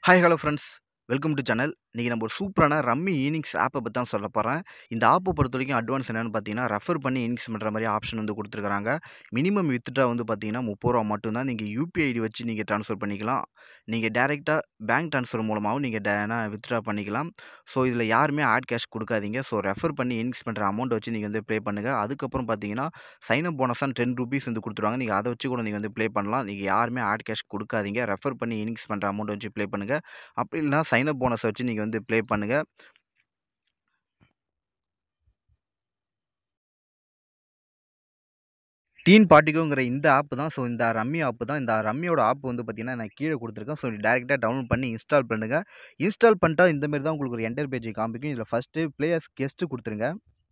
Hi hello friends welcome to channel இன்றைக்கி நம்ம ஒரு சூப்பரான ரம்மி ஈனிங்ஸ் ஆப்பை பற்றி தான் சொல்ல போகிறேன் இந்த ஆப்பை பொறுத்த வரைக்கும் அட்வான்ஸ் என்னென்னு பார்த்தீங்கன்னா ரெஃபர் பண்ணி ஈனிங்ஸ் பண்ணுற மாதிரி ஆப்ஷன் வந்து கொடுத்துருக்காங்க மினிமம் வித்ட்ரா வந்து பார்த்தீங்கன்னா முப்பது ரூபா மட்டும்தான் நீங்கள் யூபிஐ ஐடி வச்சு நீங்கள் ட்ரான்ஸ்ஃபர் பண்ணிக்கலாம் நீங்கள் டேரெக்டாக பேங்க் ட்ரான்ஸ்ஃபர் மூலமாகவும் நீங்கள் டேனா வித்ட்ரா பண்ணிக்கலாம் ஸோ இதில் யாருமே ஆட் கேஷ் கொடுக்காதீங்க ஸோ ரெஃபர் பண்ணி ஈனிங்ஸ் பண்ணுற அமௌண்ட் வச்சு நீங்கள் வந்து ப்ளே பண்ணுங்கள் அதுக்கப்புறம் பார்த்தீங்கன்னா சைன் அப் போனஸாக டென் ருபீஸ் வந்து கொடுத்துருவாங்க நீங்கள் அதை வச்சு கூட நீங்கள் வந்து ப்ளே பண்ணலாம் நீங்கள் யாருமே ஆட் கேஷ் கொடுக்காதீங்க ரெஃபர் பண்ணி ஈனிங்ஸ் பண்ணுற அமௌண்ட் வச்சு ப்ளே பண்ணுங்கள் அப்படி இல்லைனா சைன் அப் போனஸை வச்சு நீங்கள் வந்து ப்ளே பண்ணுங்கள் டீன் பார்ட்டிகோங்கிற இந்த ஆப் தான் ஸோ இந்த ரம்மி ஆப் தான் இந்த ரம்மியோட ஆப் வந்து பார்த்தீங்கன்னா நான் கீழே கொடுத்துருக்கேன் ஸோ டேரெக்டாக டவுன்லோட் பண்ணி இன்ஸ்டால் பண்ணுங்கள் இன்ஸ்டால் பண்ணிட்டா இந்த மாதிரி தான் உங்களுக்கு ஒரு என்டர் பேஜ் காமிக்கும் இதில் ஃபஸ்ட்டு பிளேயர்ஸ் கெஸ்ட்டு கொடுத்துருங்க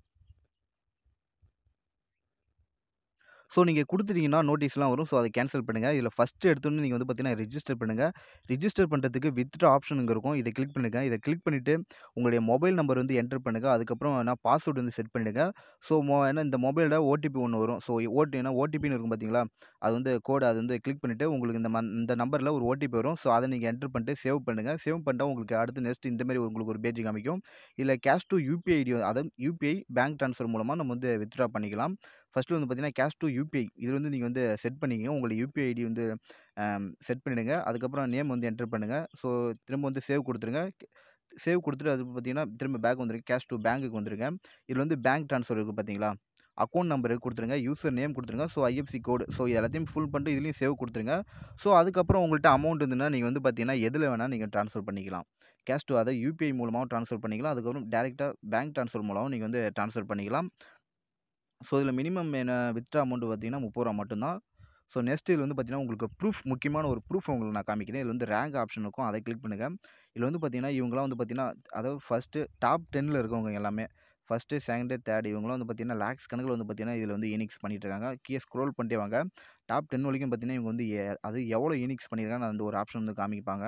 ஸோ நீங்கள் கொடுத்துட்டீங்கன்னா நோட்டீஸ்லாம் வரும் ஸோ அதை கேன்சல் பண்ணுங்கள் இதில் ஃபஸ்ட்டு எடுத்தோன்னே நீங்கள் வந்து பார்த்தீங்கன்னா ரிஜிஸ்டர் பண்ணுங்கள் ரிஜிஸ்டர் பண்ணுறதுக்கு வித்ட்ரா ஆப்ஷன் இங்கே இருக்கும் இதை கிளிக் பண்ணுங்கள் இதை கிளிக் பண்ணிவிட்டு உங்களுடைய மொபைல் நம்பர் வந்து என்டர் பண்ணுங்கள் அதுக்கப்புறம் என்ன பாஸ்வேர்டு வந்து செட் பண்ணிவிடுங்க ஸோ மொ ஏன்னா இந்த மொபைலில் ஓடிபி ஒன்று வரும் ஸோ ஓடி ஏன்னா ஓடிபின்னு இருக்கும் பார்த்தீங்களா அது வந்து கோடு அது வந்து கிளிக் பண்ணிவிட்டு உங்களுக்கு இந்த மன் இந்த நம்பரில் ஒரு ஓடிபி வரும் ஸோ அதை நீங்கள் என்டர் பண்ணிட்டு சேவ் பண்ணுங்கள் சேவ் பண்ணிட்டா உங்களுக்கு அடுத்து நெக்ஸ்ட் இந்த மாதிரி உங்களுக்கு ஒரு பேஜ் காமிக்கும் இதில் கேஷ் டு யூபிஐ ஐடி அதாவது யூபிஐ பேங்க் ட்ரான்ஸ்ஃபர் மூலமாக நம்ம வந்து வித்ட்ரா பண்ணிக்கலாம் ஃபஸ்ட்டு வந்து பார்த்தீங்கன்னா கேஷ் டு யூபிஐ இது வந்து நீங்கள் வந்து செட் பண்ணிக்கங்க உங்களுடைய யூபிஐ ஐடி வந்து செட் பண்ணிவிடுங்க அதுக்கப்புறம் நேம் வந்து என்டர் பண்ணுங்கள் ஸோ திரும்ப வந்து சேவ் கொடுத்துருங்க சேவ் கொடுத்துட்டு அது பார்த்தீங்கன்னா திரும்ப பேக் வந்துருக்கு கேஷ் டு பேங்க்குக்கு வந்துருங்க இதில் வந்து பேங்க் ட்ரான்ஸ்ஃபர் இருக்குது பார்த்தீங்களா அக்கௌண்ட் நம்பரு கொடுத்துருங்க யூசர் நேம் கொடுத்துருங்க ஸோ ஐஎஃப்சி கோடு ஸோ இது எல்லாத்தையும் ஃபுல் பண்ணிட்டு இதுலேயும் சேவ் கொடுத்துருங்க ஸோ அதுக்கப்புறம் உங்கள்கிட்ட அமௌண்ட் இருந்துன்னா நீங்கள் வந்து பார்த்தீங்கன்னா எதில் வேணால் நீங்கள் ட்ரான்ஸ்ஃபர் பண்ணிக்கலாம் கேஷ் டு அதை யூபிஐ மூலமாகவும் ட்ரான்ஸ்ஃபர் பண்ணிக்கலாம் அதுக்கப்புறம் டேரெக்டாக பேங்க் ட்ரான்ஸ்ஃபர் மூலமாகவும் நீங்கள் வந்து ட்ரான்ஸ்ஃபர் பண்ணிக்கலாம் ஸோ இதில் மினிமம் என்ன வித்ட்ரா அமௌண்ட் பார்த்தீங்கன்னா முப்பது ரூபா மட்டும்தான் ஸோ நெக்ஸ்ட் இதில் வந்து பார்த்தீங்கன்னா உங்களுக்கு ப்ரூஃப் முக்கியமான ஒரு ப்ரூஃப் உங்களுக்கு நான் காமிக்கிறேன் இதில் வந்து ரேங்க் ஆப்ஷன் இருக்கும் அதை கிளிக் பண்ணுங்கள் இதில் வந்து பார்த்தீங்கன்னா இவங்களாம் வந்து பார்த்தீங்கன்னா அதாவது ஃபஸ்ட்டு டாப் டென்னில் இருக்கவங்க எல்லாமே ஃபஸ்ட்டு செகண்டு தேர்ட் இவங்களாம் வந்து பார்த்தீங்கன்னா லேக்ஸ் கணக்கில் வந்து பார்த்தீங்கன்னா இதில் வந்து யூனிக்ஸ் பண்ணிட்டு இருக்காங்க கீழே ஸ்க்ரோல் பண்ணிட்டே வாங்க டாப் டென் வரைக்கும் பார்த்தீங்கன்னா இவங்க வந்து அது எவ்வளோ யூனிக்ஸ் பண்ணியிருக்காங்க அந்த ஒரு ஆப்ஷன் வந்து காமிப்பாங்க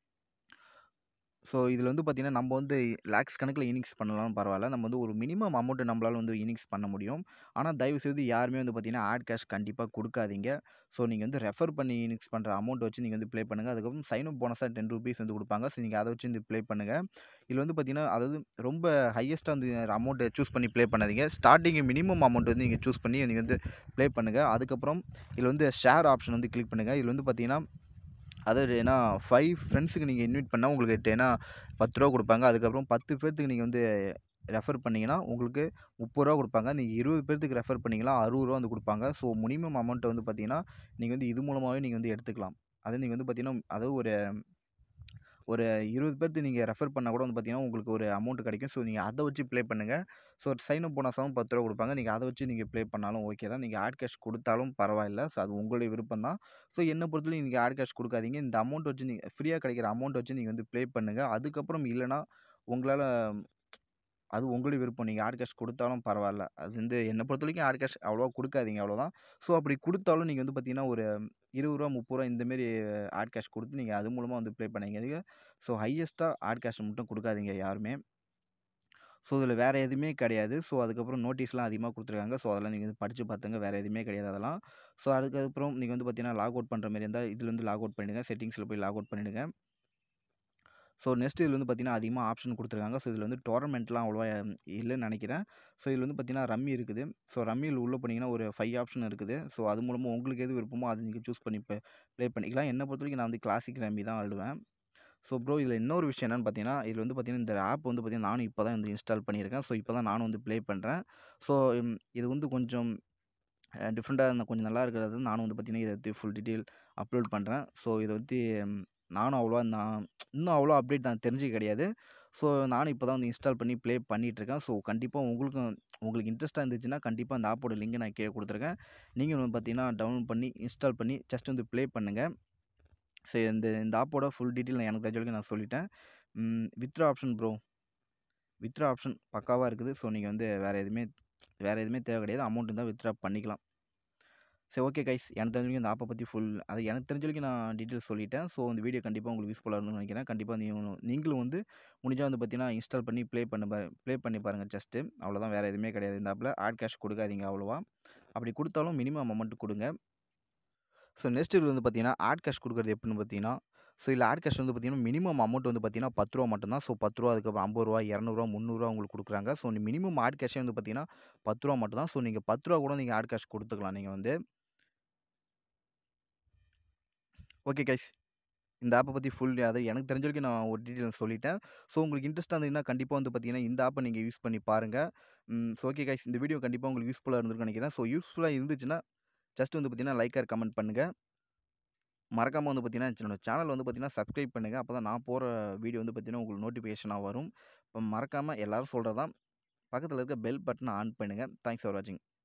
ஸோ இதில் வந்து பார்த்திங்கன்னா நம்ம வந்து லேக்ஸ் கணக்கில் இனிக்ஸ் பண்ணலாம் பரவாயில்ல நம்ம வந்து ஒரு மினிமம் அமௌண்ட்டு நம்மளால் வந்து இனிக்ஸ் பண்ண முடியும் ஆனால் தயவு செய்து யாருமே வந்து பார்த்திங்கன்னா ஆட் கேஷ் கண்டிப்பாக கொடுக்காதீங்க ஸோ நீங்கள் வந்து ரெஃபர் பண்ணி இனிக்ஸ் பண்ணுற அமௌண்ட் வச்சு நீங்கள் வந்து ப்ளே பண்ணுங்கள் அதுக்கப்புறம் சைன் அப் போனஸாக டென் ருபீஸ் வந்து கொடுப்பாங்க ஸோ நீங்கள் அதை வச்சு வந்து ப்ளே பண்ணுங்கள் இதில் வந்து பார்த்திங்கன்னா அதாவது ரொம்ப ஹையஸ்ட்டாக வந்து அமௌண்ட்டை சூஸ் பண்ணி ப்ளே பண்ணாதீங்க ஸ்டார்டிங் மினிமம் அமௌண்ட் வந்து நீங்கள் சூஸ் பண்ணி நீங்கள் வந்து ப்ளே பண்ணுங்கள் அதுக்கப்புறம் இதில் வந்து ஷேர் ஆப்ஷன் வந்து கிளிக் பண்ணுங்கள் இதில் வந்து பார்த்திங்கன்னா அதாவது ஏன்னா ஃபைவ் ஃப்ரெண்ட்ஸுக்கு நீங்கள் இன்வைட் பண்ணால் உங்களுக்கு ஏன்னா பத்து ரூபா கொடுப்பாங்க அதுக்கப்புறம் பத்து பேர்த்துக்கு நீங்கள் வந்து ரெஃபர் பண்ணிங்கன்னா உங்களுக்கு முப்பது ரூபா கொடுப்பாங்க நீங்கள் இருபது பேர்த்துக்கு ரெஃபர் பண்ணிங்கன்னா அறுபது ரூபா வந்து கொடுப்பாங்க ஸோ மினிமம் அமௌண்ட்டை வந்து பார்த்தீங்கன்னா நீங்கள் வந்து இது மூலமாகவே நீங்கள் வந்து எடுத்துக்கலாம் அது நீங்கள் வந்து பார்த்தீங்கன்னா அதாவது ஒரு ஒரு இருபது பேர்த்து நீங்கள் ரெஃபர் பண்ணால் கூட வந்து பார்த்தீங்கன்னா உங்களுக்கு ஒரு அமௌண்ட் கிடைக்கும் ஸோ நீங்கள் அதை வச்சு ப்ளே பண்ணுங்கள் ஸோ சைன் அப் போனஸாகவும் பத்து ரூபா கொடுப்பாங்க நீங்கள் அதை வச்சு நீங்கள் ப்ளே பண்ணாலும் ஓகே தான் நீங்கள் ஆட் கேஷ் கொடுத்தாலும் பரவாயில்ல ஸோ அது உங்களுடைய விருப்பம் தான் ஸோ என்னை பொறுத்தவரைக்கும் நீங்கள் ஆட் கேஷ் கொடுக்காதீங்க இந்த அமௌண்ட் வச்சு நீங்கள் ஃப்ரீயாக கிடைக்கிற அமௌண்ட் வச்சு நீங்கள் வந்து ப்ளே பண்ணுங்கள் அதுக்கப்புறம் இல்லைனா உங்களால் அது உங்களுடைய விருப்பம் நீங்கள் ஆட் கேஷ் கொடுத்தாலும் பரவாயில்ல அது வந்து என்னை பொறுத்த வரைக்கும் ஆட் கேஷ் அவ்வளோவா கொடுக்காதீங்க அவ்வளோதான் ஸோ அப்படி கொடுத்தாலும் நீங்கள் வந்து பார்த்தீங்கன்னா ஒரு இருபது ரூபா முப்பது ரூபா இந்தமாரி ஆட் கேஷ் கொடுத்து நீங்கள் அது மூலமாக வந்து ப்ளே பண்ணிங்க ஸோ ஹையஸ்ட்டாக ஆட் கேஷ் மட்டும் கொடுக்காதீங்க யாருமே ஸோ இதில் வேறு எதுவுமே கிடையாது ஸோ அதுக்கப்புறம் நோட்டீஸ்லாம் அதிகமாக கொடுத்துருக்காங்க ஸோ அதெல்லாம் நீங்கள் வந்து படித்து பார்த்துங்க வேறு எதுவுமே கிடையாது அதெல்லாம் ஸோ அதுக்கப்புறம் நீங்கள் வந்து பார்த்தீங்கன்னா லாக் அவுட் பண்ணுற மாதிரி இருந்தால் இதில் வந்து லாக் அவுட் பண்ணிவிடுங்க செட்டிங்ஸில் போய் லாக் அவுட் பண்ணிவிடுங்க ஸோ நெக்ஸ்ட் இதில் வந்து பார்த்தீங்கன்னா அதிகமாக ஆப்ஷன் கொடுத்துருக்காங்க ஸோ இதில் வந்து டோர்னமெண்ட்லாம் அவ்வளோவா இல்லைன்னு நினைக்கிறேன் ஸோ இதில் வந்து பார்த்தீங்கன்னா ரம்மி இருக்குது ஸோ ரம்மியில் உள்ளே போனீங்கன்னா ஒரு ஃபைவ் ஆப்ஷன் இருக்குது ஸோ அது மூலமாக உங்களுக்கு எது விருப்பமோ அது நீங்கள் சூஸ் பண்ணி ப்ளே பண்ணிக்கலாம் என்னை பொறுத்த வரைக்கும் நான் வந்து கிளாசிக் ரம்மி தான் ஆடுவேன் ஸோ ப்ரோ இதில் இன்னொரு விஷயம் என்னென்னு பார்த்தீங்கன்னா இதில் வந்து பார்த்தீங்கன்னா இந்த ஆப் வந்து பார்த்தீங்கன்னா நானும் இப்போ தான் வந்து இன்ஸ்டால் பண்ணியிருக்கேன் ஸோ இப்போ தான் நானும் வந்து ப்ளே பண்ணுறேன் ஸோ இது வந்து கொஞ்சம் டிஃப்ரெண்ட்டாக இருந்தால் கொஞ்சம் நல்லா இருக்கிறது நானும் வந்து பார்த்தீங்கன்னா இதை பற்றி ஃபுல் டீட்டெயில் அப்லோட் பண்ணுறேன் ஸோ இதை பற்றி நானும் அவ்வளோவா நான் இன்னும் அவ்வளோ அப்டேட் நான் தெரிஞ்சு கிடையாது ஸோ நானும் இப்போ தான் வந்து இன்ஸ்டால் பண்ணி ப்ளே பண்ணிகிட்ருக்கேன் ஸோ கண்டிப்பாக உங்களுக்கும் உங்களுக்கு இன்ட்ரெஸ்ட்டாக இருந்துச்சுன்னா கண்டிப்பாக அந்த ஆப்போட லிங்க் நான் கீழே கொடுத்துருக்கேன் நீங்கள் வந்து பார்த்தீங்கன்னா டவுன்லோட் பண்ணி இன்ஸ்டால் பண்ணி ஜஸ்ட் வந்து ப்ளே பண்ணுங்கள் சரி இந்த இந்த ஆப்போட ஃபுல் டீட்டெயில் நான் எனக்கு தெரிஞ்ச வரைக்கும் நான் சொல்லிட்டேன் withdraw option bro withdraw option பக்காவாக இருக்குது ஸோ நீங்கள் வந்து வேறு எதுவுமே வேறு எதுவுமே தேவை கிடையாது அமௌண்ட் இருந்தால் வித்ரா பண்ணிக்கலாம் சரி ஓகே கைஸ் எனக்கு தெரிஞ்ச வரைக்கும் இந்த ஆப்பை பற்றி ஃபுல் அது எனக்கு தெரிஞ்ச வரைக்கும் நான் டீட்டெயில்ஸ் சொல்லிட்டேன் ஸோ இந்த வீடியோ கண்டிப்பாக உங்களுக்கு யூஸ்ஃபுல்லாக இருக்கும்னு நினைக்கிறேன் கண்டிப்பாக நீங்கள் நீங்களும் வந்து முடிஞ்சால் வந்து பார்த்தீங்கன்னா இன்ஸ்டால் பண்ணி ப்ளே பண்ண ப்ளே பண்ணி பாருங்கள் ஜஸ்ட்டு அவ்வளோதான் வேறு எதுவுமே கிடையாது இந்த ஆப்பில் ஆட் கேஷ் கொடுக்காதீங்க அவ்வளோவா அப்படி கொடுத்தாலும் மினிமம் அமௌண்ட் கொடுங்க ஸோ நெக்ஸ்ட் இதில் வந்து பார்த்தீங்கன்னா ஆட் கேஷ் கொடுக்குறது எப்படின்னு பார்த்தீங்கன்னா ஸோ இதில ஆட் கேஷ் வந்து பார்த்தீங்கன்னா, மினிமம் அமௌண்ட் வந்து பார்த்தீங்கன்னா, ரூ. 10 மட்டும் தான். ஸோ ரூ. 10 அதுக்கப்புறம் ரூ. 50, ரூ. 200, ரூ. 300 உங்களுக்கு குடுக்குறாங்க. ஸோ மினிமம் ஆட் கேஷே வந்து பார்த்தீங்கன்னா, ரூ. 10 மட்டும் தான். ஸோ நீங்க ரூ. 10 கூட நீங்க ஆட் கேஷ் குடுத்துக்கலாம் நீங்க வந்து. Okay guys. இந்த ஆப்ப பத்தி ஃபுல் அது எனக்கு தெரிஞ்ச வரைக்கும் நான் ஒரு டீட்டெயில்ஸ் சொல்லிட்டேன். ஸோ உங்களுக்கு இன்ட்ரெஸ்ட்டா இருந்ததுன்னா, கண்டிப்பா வந்து பார்த்தீங்கன்னா, இந்த ஆப்ப நீங்க யூஸ் பண்ணி பாருங்க. ம். ஸோ ஓகே கைஸ் இந்த வீடியோ கண்டிப்பா உங்களுக்கு யூஸ்ஃபுல்லா இருந்திருக்கும்னு நெனைக்கிறேன். ஸோ யூஸ்ஃபுல்லா இருந்துச்சுன்னா, ஜஸ்ட் வந்து பார்த்தீங்கன்னா, லைக் ஆர் கமெண்ட் பண்ணுங்க. மறக்காம வந்து பார்த்தீங்கன்னா, என்னோட சேனல் வந்து பார்த்தீங்கன்னா, சப்ஸ்கிரைப் பண்ணுங்க. அப்பதான் நான் போடுற வீடியோ வந்து பார்த்தீங்கன்னா, உங்களுக்கு நோட்டிஃபிகேஷனா வரும். இப்ப மறக்காம எல்லாரும் சொல்றது தான். பக்கத்தில இருக்க பெல் பட்டன ஆன் பண்ணுங்க. தேங்க்ஸ் ஃபார் வாட்சிங்.